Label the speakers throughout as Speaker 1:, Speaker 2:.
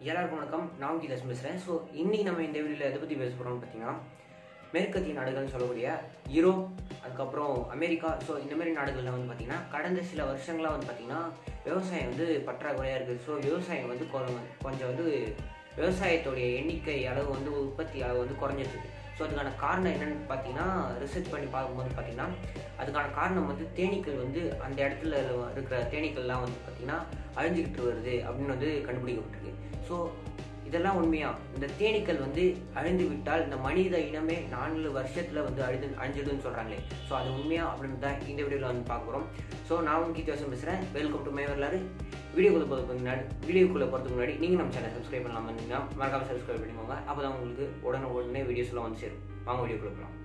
Speaker 1: எல்லாருக்கும் வணக்கம் நான் கீதாஸ் பேசுகிறேன் ஸோ இன்னைக்கு நம்ம இந்த வீடியோவில் எதை பற்றி பேச போகிறோம்னு பார்த்தீங்கன்னா மேற்கத்திய நாடுகள்னு சொல்லக்கூடிய யூரோப் அதுக்கப்புறம் அமெரிக்கா ஸோ இந்த மாதிரி நாடுகளில் வந்து பார்த்திங்கன்னா கடந்த சில வருஷங்களாக வந்து பார்த்திங்கன்னா விவசாயம் வந்து பற்றாக்குறையாக இருக்குது ஸோ விவசாயம் வந்து கொ- கொஞ்சம் வந்து விவசாயத்துடைய எண்ணிக்கை அளவு வந்து உற்பத்தி அளவு வந்து குறைஞ்சிட்டு இருக்கு ஸோ அதுக்கான காரணம் என்னன்னு பார்த்தீங்கன்னா ரிசர்ச் பண்ணி பார்க்கும்போது பார்த்தீங்கன்னா அதுக்கான காரணம் வந்து தேனீக்கள் வந்து அந்த இடத்துல இருக்கிற தேனீக்கள்லாம் வந்து பார்த்தீங்கன்னா அழிஞ்சுக்கிட்டு வருது அப்படின்னு வந்து கண்டுபிடிக்கப்பட்டிருக்கு ஸோ இதெல்லாம் உண்மையா இந்த தேனீக்கள் வந்து அழிந்து விட்டால் இந்த மனித இனமே நான்கு வருஷத்துல வந்து அழிந்து அழிஞ்சிடுன்னு சொல்றாங்களே ஸோ அது உண்மையா அப்படின்னு தான் இந்த வீடியோவில் வந்து பார்க்க போகிறோம் ஸோ நான் உங்க கீதாசம் பேசுகிறேன் வெல்கம் டு மே வரலாறு வீடியோக்குள்ள போகிறதுக்கு முன்னாடி வீடியோக்குள்ள போகிறதுக்கு முன்னாடி நீங்கள் நம்ம சேனல் சப்ஸ்கிரைப் பண்ணலாமா இருந்தீங்கன்னா மறக்காம சப்ஸ்கிரைப் பண்ணிக்கோங்க அப்போ தான் உங்களுக்கு உடனே உடனே வீடியோஸ்லாம் வந்து சேரும் வாங்க வீடியோக்குள்ள போகலாம்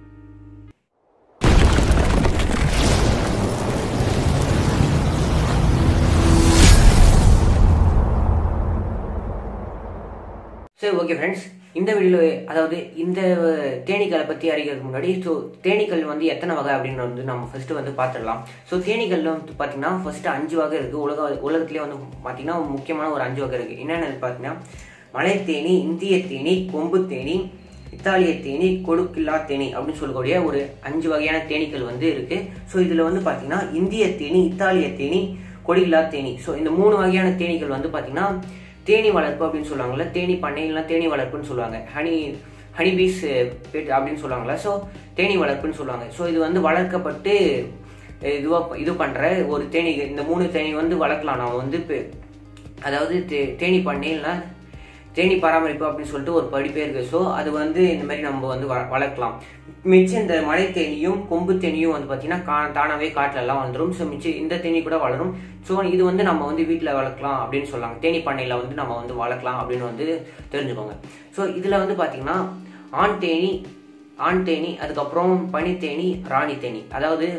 Speaker 1: சரி ஓகே ஃப்ரெண்ட்ஸ் இந்த வீடியோவில் அதாவது இந்த தேனீக்களை பற்றி அறிகிறதுக்கு முன்னாடி ஸோ தேனீக்கள் வந்து எத்தனை வகை அப்படின்னு வந்து நம்ம ஃபர்ஸ்ட் வந்து பார்த்துடலாம் ஸோ தேனீக்கள்ல வந்து பார்த்தீங்கன்னா ஃபர்ஸ்ட் அஞ்சு வகை இருக்குது உலக உலகத்துலேயே வந்து பார்த்தீங்கன்னா முக்கியமான ஒரு அஞ்சு வகை இருக்குது என்னென்னு பார்த்தீங்கன்னா மலை தேனி இந்திய தேனி கொம்பு தேனி இத்தாலிய தேனி கொடுக்கில்லா தேனி அப்படின்னு சொல்லக்கூடிய ஒரு அஞ்சு வகையான தேனீக்கள் வந்து இருக்கு ஸோ இதில் வந்து பார்த்தீங்கன்னா இந்திய தேனி இத்தாலிய தேனி கொடியில்லா தேனி ஸோ இந்த மூணு வகையான தேனீக்கள் வந்து பார்த்தீங்கன்னா தேனி வளர்ப்பு அப்படின்னு சொல்லுவாங்கல்ல தேனி பண்ணைலாம் தேனி வளர்ப்புன்னு சொல்லுவாங்க ஹனி ஹனி பீஸ் பெட் அப்படின்னு சொல்லுவாங்கல்ல ஸோ தேனி வளர்ப்புன்னு சொல்லுவாங்க ஸோ இது வந்து வளர்க்கப்பட்டு இதுவா இது பண்ற ஒரு தேனி இந்த மூணு தேனி வந்து வளர்க்கலாம் நான் வந்து இப்ப- அதாவது தே- தேனி பண்ணையில்னா தேனி பராமரிப்பு அப்படின்னு சொல்லிட்டு ஒரு படிப்பே இருக்கு ஸோ அது வந்து இந்த மாதிரி நம்ம வந்து வ- வளர்க்கலாம் மிச்சம் இந்த மலை தேனியும் கொம்பு தேனியும் வந்து பார்த்தீங்கன்னா கா தானாகவே காட்டுல எல்லாம் வந்துடும் ஸோ மிச்சம் இந்த தேனி கூட வளரும் ஸோ இது வந்து நம்ம வந்து வீட்டில் வளர்க்கலாம் அப்படின்னு சொல்லாங்க தேனி பண்ணையில் வந்து நம்ம வந்து வளர்க்கலாம் அப்படின்னு வந்து தெரிஞ்சுக்கோங்க ஸோ இதில் வந்து பார்த்தீங்கன்னா ஆண் தேனி ஆண் தேனி அதுக்கப்புறம் பனித்தேனி ராணி தேனி அதாவது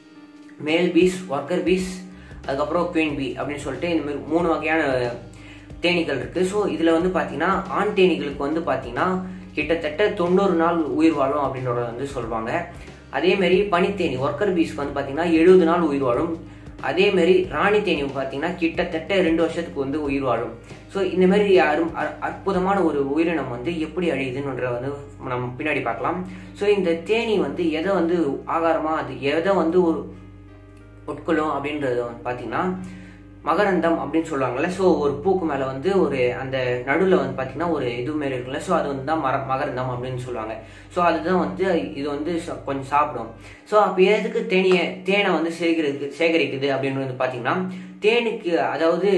Speaker 1: மேல் பீஸ் ஒர்க்கர் பீஸ் அதுக்கப்புறம் குயின் பீ அப்படின்னு சொல்லிட்டு இந்த மாதிரி மூணு வகையான தேனீக்கள் இருக்கு ஸோ இதுல வந்து பாத்தீங்கன்னா ஆண் தேனீகளுக்கு வந்து பாத்தீங்கன்னா கிட்டத்தட்ட தொண்ணூறு நாள் உயிர் வாழும் அப்படின்றத வந்து சொல்லுவாங்க அதே மாதிரி பனித்தேனி ஒர்க்கர் பீஸ்க்கு வந்து பாத்தீங்கன்னா எழுபது நாள் உயிர் வாழும் அதே மாதிரி ராணி தேனி பார்த்தீங்கன்னா கிட்டத்தட்ட ரெண்டு வருஷத்துக்கு வந்து உயிர் வாழும் ஸோ இந்த மாதிரி அரும் அ- அற்புதமான ஒரு உயிரினம் வந்து எப்படி அழியுதுன்ற வந்து நம்ம பின்னாடி பார்க்கலாம் ஸோ இந்த தேனி வந்து எதை வந்து ஆகாரமா அது எதை வந்து ஒரு உட்கொள்ளும் அப்படின்றது வந்து பார்த்தீங்கன்னா மகரந்தம் அப்படின்னு சொல்லுவாங்கல்ல ஸோ ஒரு பூக்கு மேலே வந்து ஒரு அந்த நடுவில் வந்து பார்த்தீங்கன்னா ஒரு இது மாரி இருக்குல்ல ஸோ அது வந்து தான் மர மகரந்தம் அப்படின்னு சொல்லுவாங்க ஸோ அதுதான் வந்து இது வந்து ச- கொஞ்சம் சாப்பிடும் ஸோ அப்போ எதுக்கு தேனியை தேனை வந்து சேகரிக்கு சேகரிக்குது அப்படின்னு வந்து பார்த்தீங்கன்னா தேனுக்கு அதாவது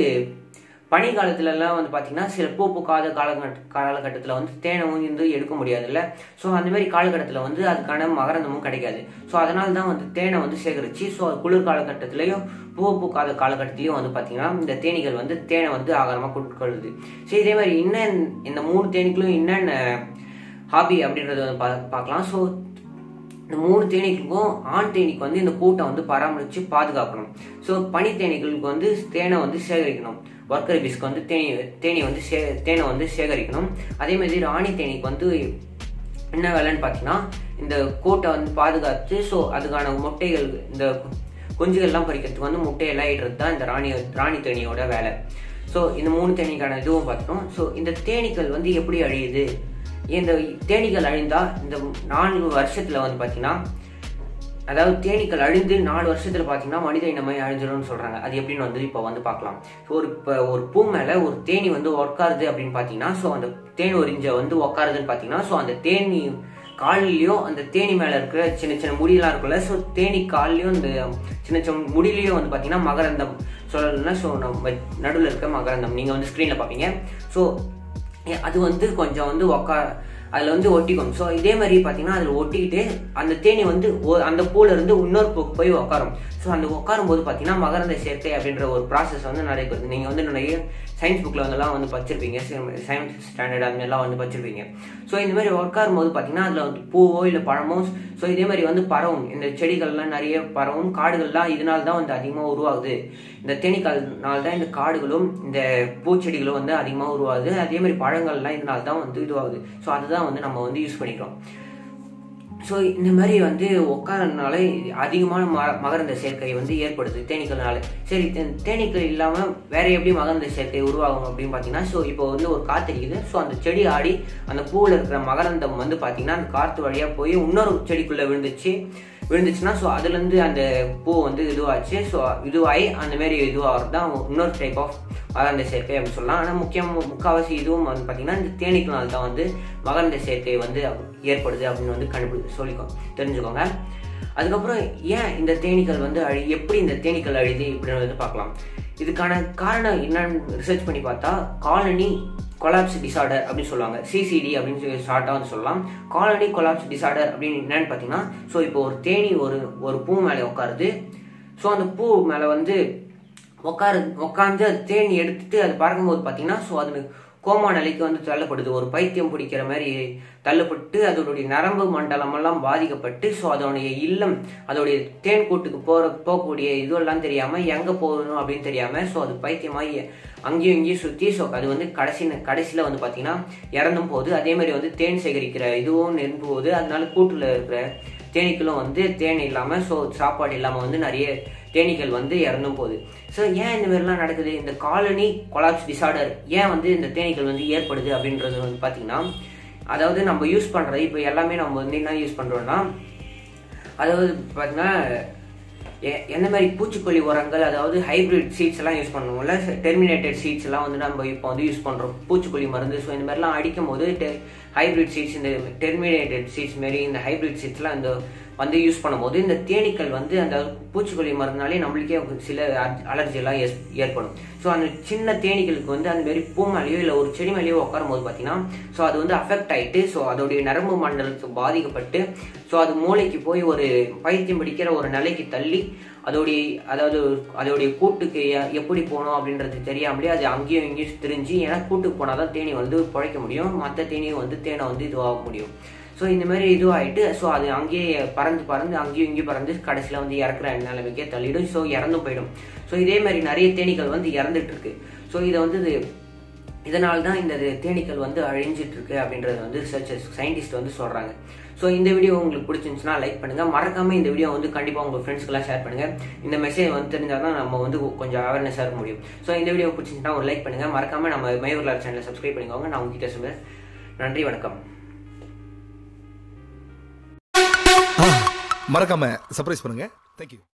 Speaker 1: பனி காலத்துலலாம் வந்து பார்த்தீங்கன்னா சில பூ பூக்காத காலகட்ட காலகட்டத்தில் வந்து தேனை வந்து எடுக்க முடியாதுல்ல ஸோ அந்த மாதிரி காலகட்டத்தில் வந்து அதுக்கான மகரந்தமும் கிடைக்காது ஸோ அதனால தான் வந்து தேனை வந்து சேகரித்து ஸோ குளிர் காலகட்டத்திலையும் பூ பூக்காத காலகட்டத்திலையும் வந்து பார்த்தீங்கன்னா இந்த தேனீகள் வந்து தேனை வந்து ஆகாரமாக உட்கொள்ளுது ஸோ இதே மாதிரி இன்னும் இந்த மூணு தேனீக்களும் என்னென்ன ஹாபி அப்படின்றத வந்து பா பார்க்கலாம் ஸோ இந்த மூணு தேனீக்களுக்கும் ஆண் தேனீக்கு வந்து இந்த கூட்டை வந்து பராமரித்து பாதுகாக்கணும் ஸோ பனி தேனீக்களுக்கு வந்து தேனை வந்து சேகரிக்கணும் ஒர்க்கர் பீஸ்க்கு வந்து தேனி தேனி வந்து சே தேனை வந்து சேகரிக்கணும் அதே மாதிரி ராணி தேனீக்கு வந்து என்ன வேலைன்னு பார்த்தீங்கன்னா இந்த கூட்டை வந்து பாதுகாத்து ஸோ அதுக்கான முட்டைகள் இந்த குஞ்சுகள்லாம் பறிக்கிறதுக்கு வந்து முட்டையெல்லாம் இடுறது தான் இந்த ராணி ராணி தேனியோட வேலை ஸோ இந்த மூணு தேனீக்கான இதுவும் பார்த்தோம் ஸோ இந்த தேனீக்கள் வந்து எப்படி அழியுது இந்த தேனீக்கள் அழிந்தா இந்த நான்கு வருஷத்துல வந்து பார்த்தீங்கன்னா அதாவது தேனீக்கள் அழிந்து நாலு வருஷத்துல பார்த்தீங்கன்னா மனித இனமே அழிஞ்சிடும்னு சொல்றாங்க அது எப்படின்னு வந்து இப்போ வந்து பார்க்கலாம் ஸோ ஒரு இப்போ ஒரு பூ மேல ஒரு தேனி வந்து உட்காருது அப்படின்னு பார்த்தீங்கன்னா ஸோ அந்த தேன் ஒரிஞ்ச வந்து உட்காருதுன்னு பார்த்தீங்கன்னா ஸோ அந்த தேனி கால்லையும் அந்த தேனி மேல இருக்கிற சின்ன சின்ன முடியெல்லாம் இருக்குல்ல ஸோ தேனி கால்லையும் இந்த சின்ன சின்ன முடியிலையும் வந்து பார்த்தீங்கன்னா மகரந்தம் சொல்லணும்னா ஸோ நம்ம நடுவில் இருக்க மகரந்தம் நீங்க வந்து ஸ்க்ரீனில் பார்ப்பீங்க ஸோ ஏ- அது வந்து கொஞ்சம் வந்து உக்கா அதில் வந்து ஒட்டிக்கும் ஸோ இதே மாதிரி பார்த்தீங்கன்னா அதில் ஒட்டிக்கிட்டு அந்த தேனி வந்து ஒ- அந்த பூல இருந்து இன்னொரு பூக்கு போய் உட்காரும் ஸோ அந்த உட்காரும் போது பார்த்தீங்கன்னா மகரந்த சேர்க்கை அப்படின்ற ஒரு ப்ராசஸ் வந்து நடைபெறுது நீங்கள் வந்து நிறைய சயின்ஸ் புக்கில் வந்துலாம் வந்து படிச்சிருப்பீங்க சயின்ஸ் ஸ்டாண்டர்ட் அந்த மாதிரிலாம் வந்து படிச்சிருப்பீங்க ஸோ இந்த மாதிரி உட்காரும் போது பார்த்தீங்கன்னா அதில் வந்து பூவோ இல்லை பழமோ ஸோ இதே மாதிரி வந்து பரவும் இந்த செடிகள்லாம் நிறைய பரவும் காடுகள்லாம் இதனால தான் வந்து அதிகமாக உருவாகுது இந்த தேனீக்கள்னால தான் இந்த காடுகளும் இந்த பூச்செடிகளும் வந்து அதிகமாக உருவாகுது அதே மாதிரி பழங்கள்லாம் இதனால தான் வந்து இதுவாகுது ஸோ அதுதான் வந்து நம்ம வந்து யூஸ் பண்ணிக்கிறோம் ஸோ இந்த மாதிரி வந்து உட்காரனால அதிகமான ம மகரந்த சேர்க்கை வந்து ஏற்படுது தேனீக்கள்னால சரி தே- தேனீக்கள் இல்லாமல் வேற எப்படி மகரந்த சேர்க்கை உருவாகும் அப்படின்னு பார்த்தீங்கன்னா ஸோ இப்போ வந்து ஒரு காற்று அடிக்குது ஸோ அந்த செடி ஆடி அந்த பூவில் இருக்கிற மகரந்தம் வந்து பார்த்தீங்கன்னா அந்த காற்று வழியாக போய் இன்னொரு செடிக்குள்ளே விழுந்துச்சு விழுந்துச்சுன்னா ஸோ அதுலேருந்து அந்த பூ வந்து இதுவாச்சு ஸோ இதுவாகி அந்த மாதிரி இதுவாகிறது தான் இன்னொரு டைப் ஆஃப் மகரந்த சேர்க்கை அப்படின்னு சொல்லலாம் ஆனால் முக்கியம் முக்கால்வாசி இதுவும் வந்து பார்த்தீங்கன்னா இந்த தேனீக்களால் தான் வந்து மகரந்த சேர்க்கை வந்து ஏற்படுது அப்படின்னு வந்து கண்டுபிடி சொல்லிக்கோ தெரிஞ்சுக்கோங்க அதுக்கப்புறம் ஏன் இந்த தேனீக்கள் வந்து அழி எப்படி இந்த தேனீக்கள் அழியுது இப்படின்னு வந்து பார்க்கலாம் இதுக்கான காரணம் என்னன்னு ரிசர்ச் பண்ணி பார்த்தா காலனி கொலாப்ஸ் டிசார்டர் அப்படின்னு சொல்லுவாங்க சிசிடி அப்படின்னு சொல்லி ஷார்ட்டாக வந்து சொல்லலாம் காலனி கொலாப்ஸ் டிசார்டர் அப்படின்னு என்னன்னு பார்த்தீங்கன்னா ஸோ இப்போ ஒரு தேனி ஒரு ஒரு பூ மேலே உட்காருது ஸோ அந்த பூ மேலே வந்து உட்காரு உட்காந்து அது தேனி எடுத்துட்டு அது பார்க்கும்போது பார்த்தீங்கன்னா ஸோ அது கோமா நிலைக்கு வந்து தள்ளப்படுது ஒரு பைத்தியம் பிடிக்கிற மாதிரி தள்ளப்பட்டு அதோடைய நரம்பு மண்டலம் எல்லாம் பாதிக்கப்பட்டு ஸோ அதோடைய இல்லம் அதோடைய தேன் கூட்டுக்கு போற போகக்கூடிய இதுவெல்லாம் தெரியாம எங்க போகணும் அப்படின்னு தெரியாம ஸோ அது பைத்தியமாகி அங்கேயும் இங்கேயும் சுற்றி ஸோ அது வந்து கடைசி கடைசியில் வந்து பார்த்தீங்கன்னா இறந்தும் போகுது அதே மாதிரி வந்து தேன் சேகரிக்கிற இதுவும் நின்று போகுது அதனால கூட்டில் இருக்கிற தேனீக்களும் வந்து தேன் இல்லாமல் ஸோ சாப்பாடு இல்லாமல் வந்து நிறைய தேனீக்கள் வந்து இறந்தும் போகுது ஸோ ஏன் இந்த மாதிரிலாம் நடக்குது இந்த காலனி கொலாப்ஸ் டிசார்டர் ஏன் வந்து இந்த தேனீக்கள் வந்து ஏற்படுது அப்படின்றது வந்து பார்த்தீங்கன்னா அதாவது நம்ம யூஸ் பண்ணுறது இப்போ எல்லாமே நம்ம வந்து என்ன யூஸ் பண்ணுறோம்னா அதாவது பார்த்தீங்கன்னா எ- எந்த மாதிரி பூச்சிக்கொல்லி உரங்கள் அதாவது ஹைபிரிட் சீட்ஸ் எல்லாம் யூஸ் பண்ணுவோம்ல டெர்மினேட்டட் சீட்ஸ் எல்லாம் வந்து நம்ம இப்போ வந்து யூஸ் பண்றோம் பூச்சிக்கொல்லி மருந்து ஸோ இந்த மாதிரிலாம் அடிக்கும் போது ஹைபிரிட் சீட்ஸ் இந்த டெர்மினேட்டட் சீட்ஸ் மாரி இந்த ஹைபிரிட் சீட்ஸ்லாம் இந்த வந்து யூஸ் பண்ணும்போது இந்த தேனீக்கள் வந்து அந்த பூச்சிக்கொல்லி மருந்துனாலே நம்மளுக்கே சில அலர்ஜி எல்லாம் ஏஸ்- ஏற்படும் ஸோ அந்த சின்ன தேனீக்களுக்கு வந்து அந்த மாதிரி பூ மேலேயோ இல்லை ஒரு செடி மேலேயோ உட்காரும் போது பார்த்தீங்கன்னா ஸோ அது வந்து அஃபெக்ட் ஆயிட்டு ஸோ அதோடைய நரம்பு மண்டலத்துக்கு பாதிக்கப்பட்டு ஸோ அது மூளைக்கு போய் ஒரு பைத்தியம் பிடிக்கிற ஒரு நிலைக்கு தள்ளி அதோடைய அதாவது அதோடைய கூட்டுக்கு எ- எப்படி போகணும் அப்படின்றது தெரியாமலே அது அங்கேயும் இங்கேயும் தெரிஞ்சு ஏன்னா கூட்டுக்கு போனால் தான் தேனி வந்து பிழைக்க முடியும் மற்ற தேனியும் வந்து தேனை வந்து இதுவாக முடியும் ஸோ இந்த மாதிரி இதுவாகிட்டு ஸோ அது அங்கேயே பறந்து பறந்து அங்கேயும் இங்கேயும் பறந்து கடைசியில் வந்து இறக்குற நிலைமைக்கே தள்ளிடும் ஸோ இறந்தும் போயிடும் ஸோ இதே மாதிரி நிறைய தேனீக்கள் வந்து இறந்துட்டு இருக்கு ஸோ இதை வந்து இது இதனால தான் இந்த தேனீக்கள் வந்து அழிஞ்சிட்டு இருக்கு அப்படின்றது வந்து ரிசர்ச்சர்ஸ் சயின்டிஸ்ட் வந்து சொல்றாங்க ஸோ இந்த வீடியோ உங்களுக்கு பிடிச்சிருந்துச்சுன்னா லைக் பண்ணுங்க மறக்காம இந்த வீடியோ வந்து கண்டிப்பா உங்க ஃப்ரெண்ட்ஸ்க்கெல்லாம் ஷேர் பண்ணுங்க இந்த மெசேஜ் வந்து தெரிஞ்சால் தான் நம்ம வந்து கொஞ்சம் அவேர்னஸாக இருக்க முடியும் ஸோ இந்த வீடியோ பிடிச்சிருந்துச்சுன்னா ஒரு லைக் பண்ணுங்க மறக்காம நம்ம மயூர்லால் சேனலை சப்ஸ்கிரைப் பண்ணிக்கோங்க நான் உங்ககிட்ட சொல்லுவேன் நன்றி வணக்கம்
Speaker 2: மறக்காம சர்ப்ரைஸ் பண்ணுங்க தேங்க்யூ